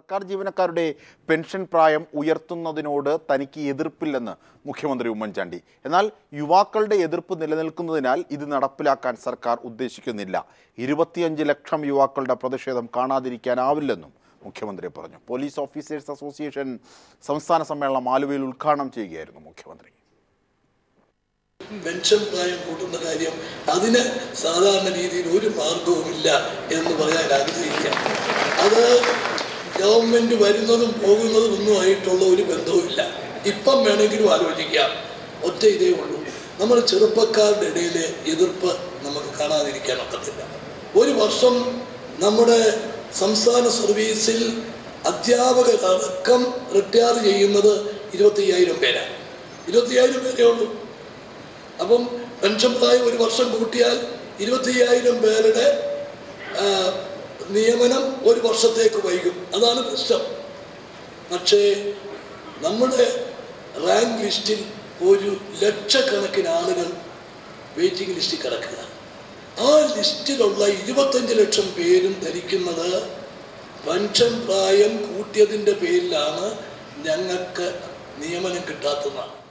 സർക്കാർ ജീവനക്കാരുടെ പെൻഷൻ പ്രായം ഉയർത്തുന്നതിനോട് തനിക്ക് എതിർപ്പില്ലെന്ന് മുഖ്യമന്ത്രി ഉമ്മൻചാണ്ടി എന്നാൽ യുവാക്കളുടെ എതിർപ്പ് നിലനിൽക്കുന്നതിനാൽ ഇത് നടപ്പിലാക്കാൻ സർക്കാർ ഉദ്ദേശിക്കുന്നില്ല ഇരുപത്തിയഞ്ച് ലക്ഷം യുവാക്കളുടെ പ്രതിഷേധം കാണാതിരിക്കാനാവില്ലെന്നും മുഖ്യമന്ത്രി പറഞ്ഞു പോലീസ് ഓഫീസേഴ്സ് അസോസിയേഷൻ സംസ്ഥാന സമ്മേളനം ആലുവയിൽ ഉദ്ഘാടനം ചെയ്യുകയായിരുന്നു മുഖ്യമന്ത്രി പെൻഷൻ പ്രായം കൂട്ടുന്ന കാര്യം അതിന് സാധാരണ രീതിയിൽ ഒരു മാർഗവുമില്ല എന്ന് പറയാൻ ആഗ്രഹിക്കാം അത് ഗവൺമെന്റ് വരുന്നതും പോകുന്നതും ഒന്നും ആയിട്ടുള്ള ഒരു ബന്ധവുമില്ല ഇപ്പം വേണമെങ്കിലും ആലോചിക്കാം ഒറ്റ ഇതേ ഉള്ളൂ നമ്മുടെ ചെറുപ്പക്കാരുടെ ഇടയിലെ എതിർപ്പ് നമുക്ക് കാണാതിരിക്കാൻ ഒക്കത്തില്ല ഒരു വർഷം നമ്മുടെ സംസ്ഥാന സർവീസിൽ അധ്യാപകരടക്കം റിട്ടയർ ചെയ്യുന്നത് ഇരുപത്തയ്യായിരം പേരാണ് ഇരുപത്തയ്യായിരം പേരേ ഉള്ളൂ അപ്പം പെൻഷൻ പ്രായം ഒരു വർഷം കൂട്ടിയാൽ ഇരുപത്തയ്യായിരം പേരുടെ ആ, നിയമനം ഒരു വർഷത്തേക്ക് വൈകും അതാണ് പ്രശ്നം പക്ഷേ നമ്മുടെ റാങ്ക് ലിസ്റ്റിൽ ഒരു ലക്ഷക്കണക്കിന് ആളുകൾ വെയിറ്റിംഗ് ലിസ്റ്റിൽ കിടക്കുക ആ ലിസ്റ്റിലുള്ള ഇരുപത്തഞ്ച് ലക്ഷം പേരും ധരിക്കുന്നത് പെൻഷൻ പ്രായം കൂട്ടിയതിൻ്റെ പേരിലാണ് ഞങ്ങൾക്ക് നിയമനം കിട്ടാത്തതാണ്